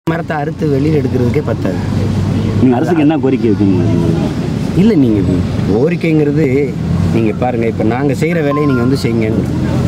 மரத்தை அறுத்து வெளியில் எடுக்கிறதுக்கே பத்தாது நீங்கள் அரசுக்கு என்ன கோரிக்கை வைக்கீங்க இல்லை நீங்கள் கோரிக்கைங்கிறது நீங்கள் பாருங்கள் இப்போ நாங்கள் செய்கிற வேலையை நீங்கள் வந்து செய்யுங்கன்னு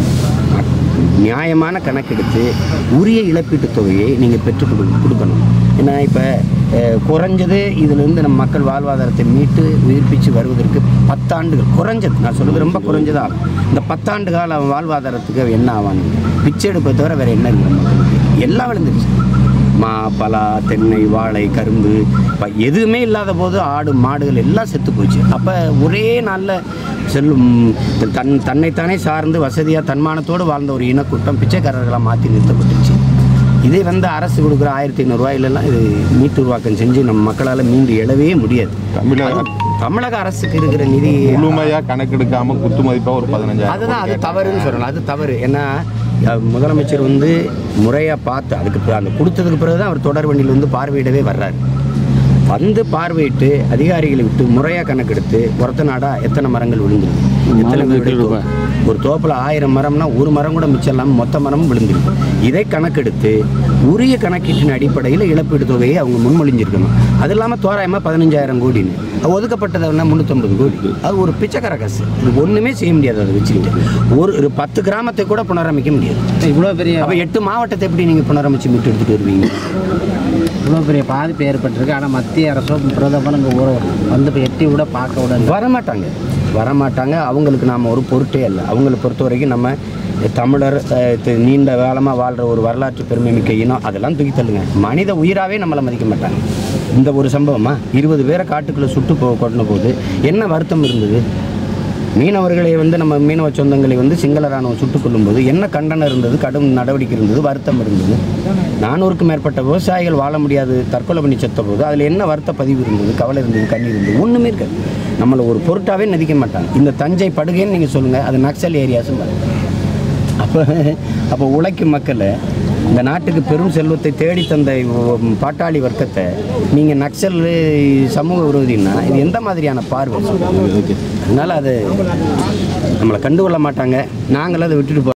நியாயமான கணக்கெடுத்து உரிய இழப்பீட்டுத் தொகையை நீங்கள் பெற்றுக் கொடு கொடுக்கணும் ஏன்னா இப்போ குறைஞ்சது இதிலிருந்து நம்ம மக்கள் வாழ்வாதாரத்தை மீட்டு உயிர்ப்பித்து வருவதற்கு பத்தாண்டுகள் குறைஞ்சது நான் சொல்கிறது ரொம்ப குறைஞ்சதா இந்த பத்தாண்டு கால அவன் வாழ்வாதாரத்துக்கு அவன் என்ன ஆவான் பிச்சை எடுப்பதை தவிர வேறு என்ன இருக்குது நம்ம மக்களுக்கு எல்லாம் விழுந்துருச்சு மா பலா தென்னை வாழை கரும்பு ப- எதுவுமே இல்லாத போது ஆடு மாடுகள் எல்லாம் செத்து போச்சு அப்போ ஒரே நாளில் செல்லும் தன் தன்னைத்தானே சார்ந்து வசதியாக தன்மானத்தோடு வாழ்ந்த ஒரு இனக்கூட்டம் பிச்சைக்காரர்களாக மாற்றி நிறுத்தப்பட்டுச்சு இதே வந்து அரசு கொடுக்குற ஆயிரத்தி ஐநூறுரூவாயிலெல்லாம் இது மீட்டுருவாக்கம் செஞ்சு நம்ம மக்களால் மீண்டு எழவே முடியாது தமிழக தமிழக அரசுக்கு இருக்கிற நிதி முழுமையா கணக்கெடுக்காம குத்து மதிப்பா ஒரு பதினஞ்சாயிரம் அதுதான் அது தவறுன்னு சொல்லலாம் அது தவறு ஏன்னா அஹ், முதலமைச்சர் வந்து முறையாக பார்த்து அதுக்கு பி- அந்த கொடுத்ததுக்கு பிறகு தான் அவர் தொடர் வண்டியில் வந்து பார்வையிடவே வர்றாரு வந்து பார்வையிட்டு அதிகாரிகளை விட்டு முறையாக கணக்கெடுத்து ஒருத்த நாடா எத்தனை மரங்கள் விழுந்திருக்கு எத்தனை வீடு தோ- ஒரு தோப்பில் ஆயிரம் மரம்னா ஒரு மரம் கூட மிச்சம் இல்லாமல் மொத்த மரமும் விழுந்திருக்கு இதை கணக்கெடுத்து உரிய கணக்கீட்டின் அடிப்படையில் இழப்பீடு தொகையை அவங்க முன்மொழிஞ்சிருக்கணும் அது இல்லாமல் தோராயமாக பதினஞ்சாயிரம் கோடின்னு அது ஒதுக்கப்பட்டதுன்னா முந்நூற்றம்பது கோடி அது ஒரு பிச்சைக்கார காசு இது ஒன்றுமே செய்ய முடியாது அதை வச்சுக்கிட்டு ஒரு ஒரு பத்து கிராமத்தை கூட புனரமைக்க முடியாது இவ்வளோ பெரிய அப்போ எட்டு மாவட்டத்தை எப்படி நீங்கள் புனரமைச்சு மீட்டு எடுத்துகிட்டு வருவீங்க இவ்வளோ பெரிய பாதிப்பு ஏற்பட்டிருக்கு ஆனால் மத்திய அரசோ பிரதமர் இங்கே ஒரு வந்து இப்போ எட்டி விட பார்க்க விட வரமாட்டாங்க வரமாட்டாங்க அவங்களுக்கு நாம் ஒரு பொருட்டே இல்லை அவங்களை பொறுத்த வரைக்கும் நம்ம தமிழர் அஹ், தி- நீண்ட காலமாக வாழ்கிற ஒரு வரலாற்று பெருமை மிக்க இனம் அதெல்லாம் தூக்கி தள்ளுங்க மனித உயிராகவே நம்மளை மதிக்க மாட்டாங்க இந்த ஒரு சம்பவமா இருபது பேரை காட்டுக்குள்ளே சுட்டு போ கொட்டின போது என்ன வருத்தம் இருந்தது மீனவர்களை வந்து நம்ம மீனவ சொந்தங்களை வந்து சிங்கள ராணுவம் சுட்டுக் கொள்ளும்போது என்ன கண்டனம் இருந்தது கடும் நடவடிக்கை இருந்தது வருத்தம் இருந்தது நானூறுக்கும் மேற்பட்ட விவசாயிகள் வாழ முடியாது தற்கொலை பண்ணி செத்த போது அதில் என்ன வருத்த பதிவு இருந்தது கவலை இருந்தது கண்ணீர் இருந்தது ஒன்றுமே இருக்காது நம்மளை ஒரு பொருட்டாவே நதிக்க மாட்டாங்க இந்த தஞ்சை படுகைன்னு நீங்கள் சொல்லுங்கள் அது நக்சல் ஏரியாஸும் அப்போ அப்போ உழைக்கும் மக்களை இந்த நாட்டுக்கு பெரும் செல்வத்தை தேடி தந்த இவ் பாட்டாளி வர்க்கத்தை நீங்கள் நக்சல் சமூக விரோதின்னா இது எந்த மாதிரியான பார்வை அதனால் அது நம்மளை கண்டுகொள்ள மாட்டாங்க நாங்களும் அதை விட்டுட்டு போ